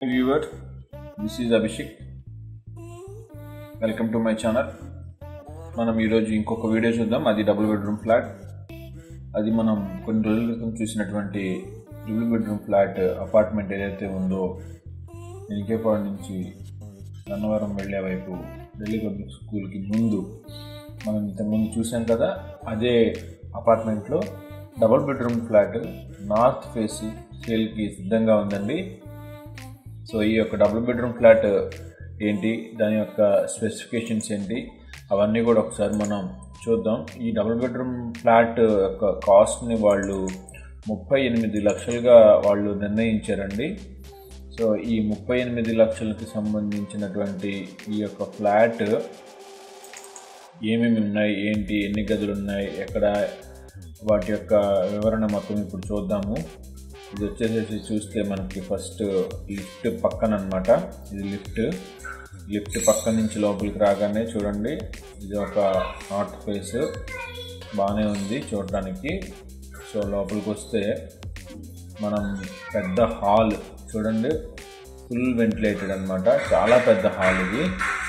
viewer this is Abhishek welcome to my channel మనం ఈరోజు ఇంకొక వీడియో చూద్దాం అది డబుల్ బెడ్రూమ్ ఫ్లాట్ అది మనం కొన్ని రోజుల క్రితం చూసినటువంటి డబుల్ బెడ్రూమ్ ఫ్లాట్ అపార్ట్మెంట్ ఏదైతే ఉందో ఎనికేపాడు నుంచి గన్నవరం వెళ్ళే వైపు ఢిల్లీ పబ్లిక్ స్కూల్కి ముందు మనం ఇంతకుముందు చూసాం కదా అదే అపార్ట్మెంట్లో double bedroom flat north face సేల్కి సిద్ధంగా ఉందండి సో ఈ యొక్క డబుల్ బెడ్రూమ్ ఫ్లాట్ ఏంటి దాని యొక్క స్పెసిఫికేషన్స్ ఏంటి అవన్నీ కూడా ఒకసారి మనం చూద్దాం ఈ డబుల్ బెడ్రూమ్ ఫ్లాట్ యొక్క కాస్ట్ని వాళ్ళు ముప్పై ఎనిమిది లక్షలుగా వాళ్ళు నిర్ణయించారండి సో ఈ ముప్పై ఎనిమిది లక్షలకి సంబంధించినటువంటి ఈ యొక్క ఫ్లాట్ ఏమేమి ఉన్నాయి ఏంటి ఎన్ని గదులు ఉన్నాయి ఎక్కడ వాటి యొక్క వివరణ మొత్తం ఇప్పుడు చూద్దాము ఇది వచ్చేసేసి చూస్తే మనకి ఫస్ట్ లిఫ్ట్ పక్కన అనమాట ఇది లిఫ్ట్ లిఫ్ట్ పక్క నుంచి లోపలికి రాగానే చూడండి ఇది ఒక నార్త్ ఫేస్ బాగానే ఉంది చూడడానికి సో లోపలికి వస్తే మనం పెద్ద హాల్ చూడండి ఫుల్ వెంటిలేటెడ్ అనమాట చాలా పెద్ద హాల్ ఇది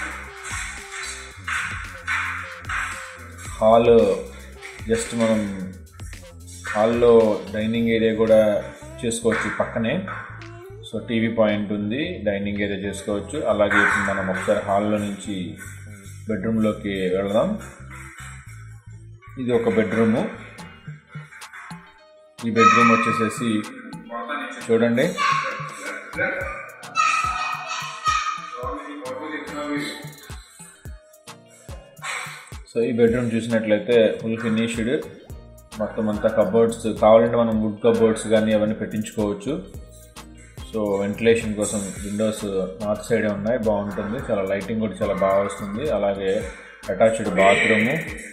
హాల్ జస్ట్ మనం హాల్లో డైనింగ్ ఏరియా కూడా చేసుకోవచ్చు పక్కనే సో టీవీ పాయింట్ ఉంది డైనింగ్ ఏరియా చేసుకోవచ్చు అలాగే ఇప్పుడు మనం ఒకసారి హాల్లో నుంచి బెడ్రూమ్లోకి వెళదాం ఇది ఒక బెడ్రూము ఈ బెడ్రూమ్ వచ్చేసేసి చూడండి సో ఈ బెడ్రూమ్ చూసినట్లయితే ఫుల్ ఫినిష్డ్ మొత్తం అంతా కబోర్డ్స్ కావాలంటే మనం వుడ్ కబోర్డ్స్ కానీ అవన్నీ పెట్టించుకోవచ్చు సో వెంటిలేషన్ కోసం విండోస్ నార్త్ సైడే ఉన్నాయి బాగుంటుంది చాలా లైటింగ్ కూడా చాలా బాగా వస్తుంది అలాగే అటాచ్డ్ బాత్రూము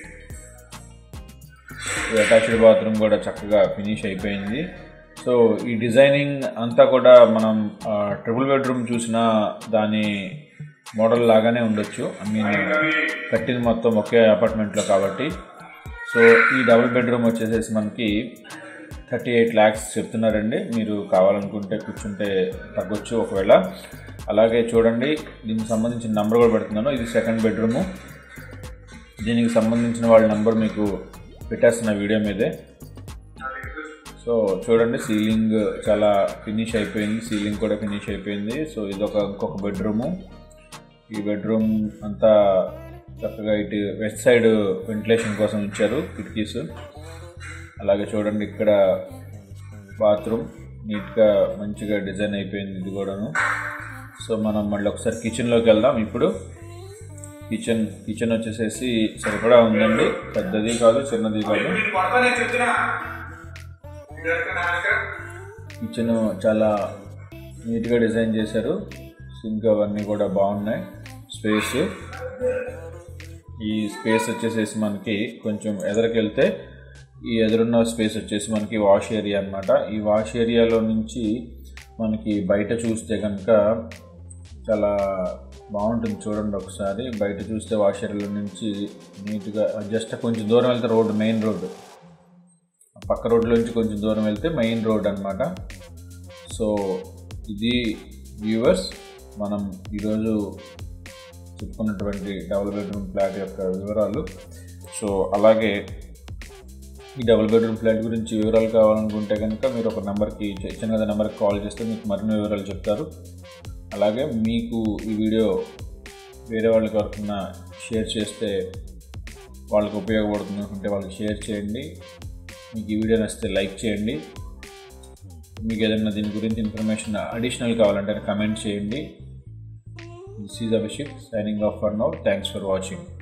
ఈ అటాచ్డ్ బాత్రూమ్ కూడా చక్కగా ఫినిష్ అయిపోయింది సో ఈ డిజైనింగ్ అంతా కూడా మనం ట్రిపుల్ బెడ్రూమ్ చూసిన దాని మోడల్ లాగానే ఉండొచ్చు ఐ మీన్ కట్టింది మొత్తం ఒకే అపార్ట్మెంట్లో కాబట్టి సో ఈ డబుల్ బెడ్రూమ్ వచ్చేసేసి మనకి థర్టీ ఎయిట్ ల్యాక్స్ చెప్తున్నారండి మీరు కావాలనుకుంటే కూర్చుంటే తగ్గొచ్చు ఒకవేళ అలాగే చూడండి దీనికి సంబంధించిన నెంబర్ కూడా పెడుతున్నాను ఇది సెకండ్ బెడ్రూము దీనికి సంబంధించిన వాళ్ళ నెంబర్ మీకు పెట్టేస్తున్న వీడియో మీదే సో చూడండి సీలింగ్ చాలా ఫినిష్ అయిపోయింది సీలింగ్ కూడా ఫినిష్ అయిపోయింది సో ఇది ఒక ఇంకొక బెడ్రూము ఈ బెడ్రూమ్ అంతా చక్కగా ఇటు వెస్ట్ సైడ్ వెంటిలేషన్ కోసం ఇచ్చారు కిటికీస్ అలాగే చూడండి ఇక్కడ బాత్రూమ్ నీట్గా మంచిగా డిజైన్ అయిపోయింది ఇది కూడాను సో మనం మళ్ళీ ఒకసారి కిచెన్లోకి వెళ్దాం ఇప్పుడు కిచెన్ కిచెన్ వచ్చేసేసి సరిపడా ఉందండి పెద్దది కాదు చిన్నది కాదు కిచెన్ చాలా నీట్గా డిజైన్ చేశారు సింక్ అవన్నీ కూడా బాగున్నాయి స్పేస్ ఈ స్పేస్ వచ్చేసేసి మనకి కొంచెం ఎదరికెళ్తే ఈ ఎదురున్న స్పేస్ వచ్చేసి మనకి వాష్ ఏరియా అనమాట ఈ వాష్ ఏరియాలో నుంచి మనకి బయట చూస్తే కనుక చాలా బాగుంటుంది చూడండి ఒకసారి బయట చూస్తే వాష్ ఏరియాలో నుంచి నీట్గా జస్ట్ కొంచెం దూరం వెళ్తే రోడ్డు మెయిన్ రోడ్డు పక్క రోడ్లో నుంచి కొంచెం దూరం వెళ్తే మెయిన్ రోడ్ అనమాట సో ఇది వ్యూవర్స్ మనం ఈరోజు చెప్పుకున్నటువంటి డబుల్ బెడ్రూమ్ ఫ్లాట్ యొక్క వివరాలు సో అలాగే ఈ డబుల్ బెడ్రూమ్ ఫ్లాట్ గురించి వివరాలు కావాలనుకుంటే కనుక మీరు ఒక నెంబర్కి ఇచ్చిన కదా నెంబర్కి కాల్ చేస్తే మీకు మరిన్ని వివరాలు చెప్తారు అలాగే మీకు ఈ వీడియో వేరే వాళ్ళకి ఎవరికన్నా షేర్ చేస్తే వాళ్ళకి ఉపయోగపడుతుంది అనుకుంటే వాళ్ళకి షేర్ చేయండి మీకు ఈ వీడియో నచ్చితే లైక్ చేయండి మీకు ఏదైనా దీని గురించి ఇన్ఫర్మేషన్ అడిషనల్ కావాలంటే కమెంట్ చేయండి this is Abhishek signing off for now thanks for watching